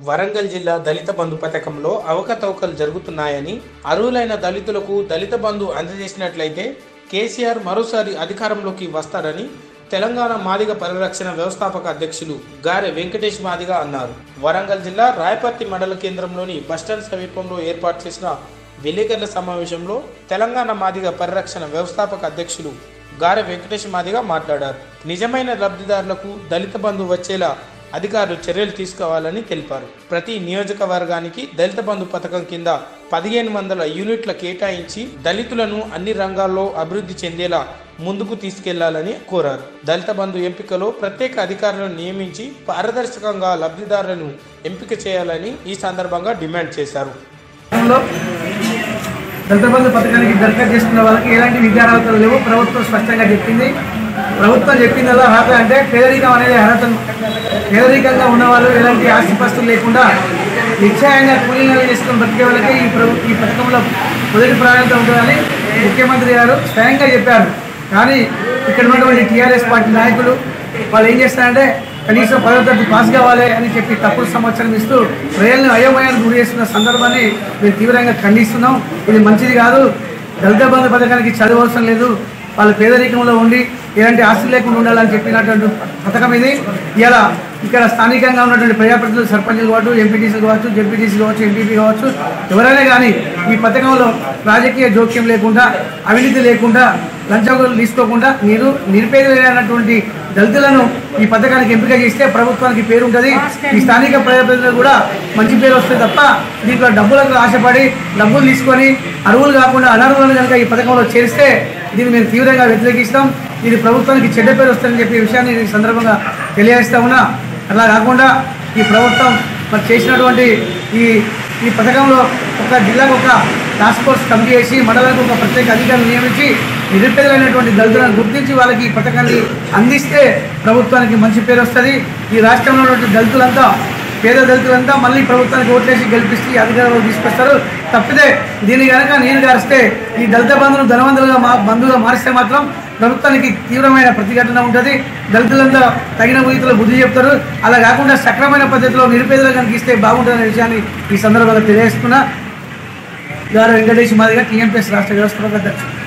వరంగల్ జిల్లా దళిత బంధు పథకంలో అవకతవకలు జరుగుతున్నాయని అర్హులైన దళితులకు దళిత బంధు అందజేసినట్లయితే కేసీఆర్ మరోసారి అధికారంలోకి వస్తారని తెలంగాణ మాదిగ పరిరక్షణ వ్యవస్థాపక అధ్యక్షులు గారె వెంకటేష్ మాదిగ అన్నారు వరంగల్ జిల్లా రాయపర్తి మండల కేంద్రంలోని బస్టాండ్ సమీపంలో ఏర్పాటు చేసిన విలేకరుల సమావేశంలో తెలంగాణ మాదిగ పరిరక్షణ వ్యవస్థాపక అధ్యక్షులు గారె వెంకటేష్ మాదిగ మాట్లాడారు నిజమైన లబ్ధిదారులకు దళిత బంధు వచ్చేలా అధికారులు చర్యలు తీసుకోవాలని తెలిపారు ప్రతి నియోజకవర్గానికి దళిత బంధు పథకం కింద పదిహేను వందల యూనిట్ల కేటాయించి దళితులను అన్ని రంగాల్లో అభివృద్ధి చెందేలా ముందుకు తీసుకెళ్లాలని కోరారు దళిత బంధు ఎంపికలో ప్రత్యేక అధికారులను నియమించి పారదర్శకంగా లబ్ధిదారులను ఎంపిక చేయాలని ఈ సందర్భంగా డిమాండ్ చేశారు రాష్ట్రంలో దళిత బంధు పథకానికి దరఖాస్తు చేసుకున్న వాళ్ళకి ఎలాంటి విద్యార్హతలు లేవు ప్రభుత్వం స్పష్టంగా చెప్పింది ప్రభుత్వం చెప్పిందల్లా అర్హత అంటే పేదరికం అనేది అర్హత పేదరికంగా ఉన్నవాళ్ళు ఎలాంటి ఆస్తిపస్తులు లేకుండా నిశ్చయంగా కూలీలు చేసుకుని బతికే వాళ్ళకి ఈ ప్రభు ఈ పథకంలో మొదటి ప్రాధాన్యత ఉంటుందని ముఖ్యమంత్రి గారు స్వయంగా చెప్పారు కానీ ఇక్కడ ఉన్నటువంటి టీఆర్ఎస్ పార్టీ నాయకులు వాళ్ళు ఏం చేస్తారంటే కనీసం పదో తరగతి పాస్ కావాలి అని చెప్పి తప్పుడు సంవత్సరం ఇస్తూ ప్రజలను అయోమయానికి గురి చేస్తున్న సందర్భాన్ని మేము తీవ్రంగా ఖండిస్తున్నాం ఇది మంచిది కాదు దళిత బంధు పథకానికి చదువు అవసరం లేదు వాళ్ళు పేదరికంలో ఉండి ఎలాంటి ఆస్తులు లేకుండా ఉండాలని చెప్పినటువంటి పథకం ఇది ఇలా ఇక్కడ స్థానికంగా ఉన్నటువంటి ప్రజాప్రతినిధులు సర్పంచులు కావచ్చు ఎంపీటీసీలు కావచ్చు జెడ్పీటీసీ కావచ్చు ఎంపీపీ కావచ్చు ఎవరైనా కానీ ఈ పథకంలో రాజకీయ జోక్యం లేకుండా అవినీతి లేకుండా లంచగోలు తీసుకోకుండా మీరు నిరుపేదలైనటువంటి దళితులను ఈ పథకానికి ఎంపిక చేస్తే ప్రభుత్వానికి పేరు ఉంటుంది ఈ స్థానిక ప్రజాప్రతినిధులు కూడా మంచి పేరు వస్తుంది తప్ప దీంట్లో డబ్బులకు ఆశపడి డబ్బులు తీసుకొని అరువులు కాకుండా అనర్హులను కనుక ఈ పథకంలో చేరిస్తే దీన్ని మేము తీవ్రంగా వ్యతిరేకిస్తాం ఇది ప్రభుత్వానికి చెడ్డ పేరు వస్తుందని చెప్పే విషయాన్ని ఈ సందర్భంగా తెలియజేస్తా ఉన్నా అలా కాకుండా ఈ ప్రభుత్వం మరి చేసినటువంటి ఈ ఈ పథకంలో ఒక జిల్లాకు ఒక టాస్క్ ఫోర్స్ కమిటీ చేసి మండలానికి ఒక ప్రత్యేక అధికారులు నియమించి నిరుపేదలైనటువంటి దళితులను గుర్తించి వాళ్ళకి ఈ పథకాన్ని అందిస్తే ప్రభుత్వానికి మంచి పేరు వస్తుంది ఈ రాష్ట్రంలో ఉన్నటువంటి దళితులంతా పేద దళితులంతా మళ్ళీ ప్రభుత్వానికి ఓట్లేసి గెలిపిస్తే ఈ అధికారంలో తీసుకొస్తారు తప్పితే దీన్ని కనుక నేను గారిస్తే ఈ దళిత బంధువులు ధనవంతులుగా మా బంధువులుగా మారిస్తే మాత్రం ప్రభుత్వానికి తీవ్రమైన ప్రతిఘటన ఉంటుంది దళితులంతా తగిన రీతిలో బుద్ధి చెప్తారు అలా కాకుండా సక్రమైన పద్ధతిలో నిరుపేదలు కనుక ఇస్తే బాగుంటుందనే విషయాన్ని ఈ సందర్భంగా తెలియజేస్తున్నా గారు వెంకటేష్ మాదిగా టీఎంపీఎస్ రాష్ట్ర వ్యవస్థాపక అధ్యక్షుడు